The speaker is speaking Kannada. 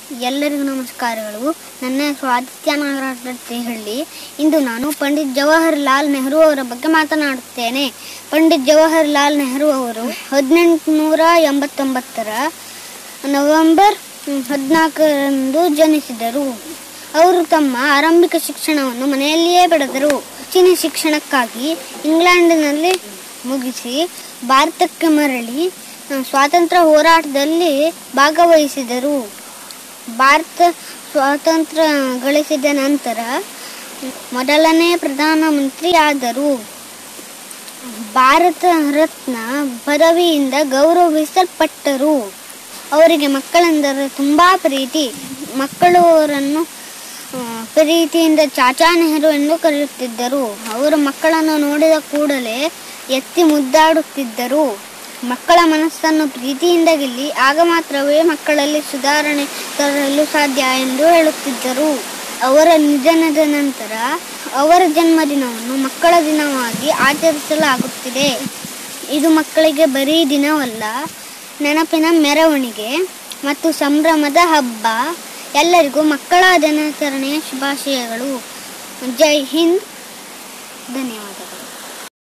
ಎಲ್ಲರಿಗೂ ನಮಸ್ಕಾರಗಳು ನನ್ನ ಹೆಸರು ಆದಿತ್ಯ ನಾಗರಾಜ ತೇಹಳ್ಳಿ ಇಂದು ನಾನು ಪಂಡಿತ್ ಜವಾಹರ್ಲಾಲ್ ನೆಹರು ಅವರ ಬಗ್ಗೆ ಮಾತನಾಡುತ್ತೇನೆ ಪಂಡಿತ್ ಜವಾಹರ್ಲಾಲ್ ನೆಹರು ಅವರು ಹದಿನೆಂಟುನೂರ ಎಂಬತ್ತೊಂಬತ್ತರ ನವೆಂಬರ್ ಹದಿನಾಲ್ಕರಂದು ಜನಿಸಿದರು ಅವರು ತಮ್ಮ ಆರಂಭಿಕ ಶಿಕ್ಷಣವನ್ನು ಮನೆಯಲ್ಲಿಯೇ ಪಡೆದರು ಹೆಚ್ಚಿನ ಶಿಕ್ಷಣಕ್ಕಾಗಿ ಇಂಗ್ಲೆಂಡಿನಲ್ಲಿ ಮುಗಿಸಿ ಭಾರತಕ್ಕೆ ಮರಳಿ ಆ, ಸ್ವಾತಂತ್ರ್ಯ ಹೋರಾಟದಲ್ಲಿ ಭಾಗವಹಿಸಿದರು ಭಾರತ ಸ್ವಾತಂತ್ರ್ಯ ಗಳಿಸಿದ ನಂತರ ಮೊದಲನೇ ಪ್ರಧಾನಮಂತ್ರಿ ಆದರು ಭಾರತ ರತ್ನ ಪದವಿಯಿಂದ ಗೌರವಿಸಲ್ಪಟ್ಟರು ಅವರಿಗೆ ಮಕ್ಕಳೆಂದರೆ ತುಂಬ ಪ್ರೀತಿ ಮಕ್ಕಳು ಅವರನ್ನು ಆ, ಪ್ರೀತಿಯಿಂದ ಚಾಚಾ ನೆಹರು ಎಂದು ಕರೆಯುತ್ತಿದ್ದರು ಅವರು ಮಕ್ಕಳನ್ನು ನೋಡಿದ ಕೂಡಲೇ ಎತ್ತಿ ಮುದ್ದಾಡುತ್ತಿದ್ದರು ಮಕ್ಕಳ ಮನಸ್ಸನ್ನು ಪ್ರೀತಿಯಿಂದ ಗೆಲ್ಲಿ ಆಗ ಮಾತ್ರವೇ ಮಕ್ಕಳಲ್ಲಿ ಸುಧಾರಣೆ ತರಲು ಸಾಧ್ಯ ಎಂದು ಹೇಳುತ್ತಿದ್ದರು ಅವರ ನಿಧನದ ನಂತರ ಅವರ ಜನ್ಮದಿನವನ್ನು ಮಕ್ಕಳ ದಿನವಾಗಿ ಆಚರಿಸಲಾಗುತ್ತಿದೆ ಇದು ಮಕ್ಕಳಿಗೆ ಬರೀ ದಿನವಲ್ಲ ನೆನಪಿನ ಮೆರವಣಿಗೆ ಮತ್ತು ಸಂಭ್ರಮದ ಹಬ್ಬ ಎಲ್ಲರಿಗೂ ಮಕ್ಕಳ ದಿನಾಚರಣೆಯ ಶುಭಾಶಯಗಳು ಜೈ ಹಿಂದ್ ಧನ್ಯವಾದಗಳು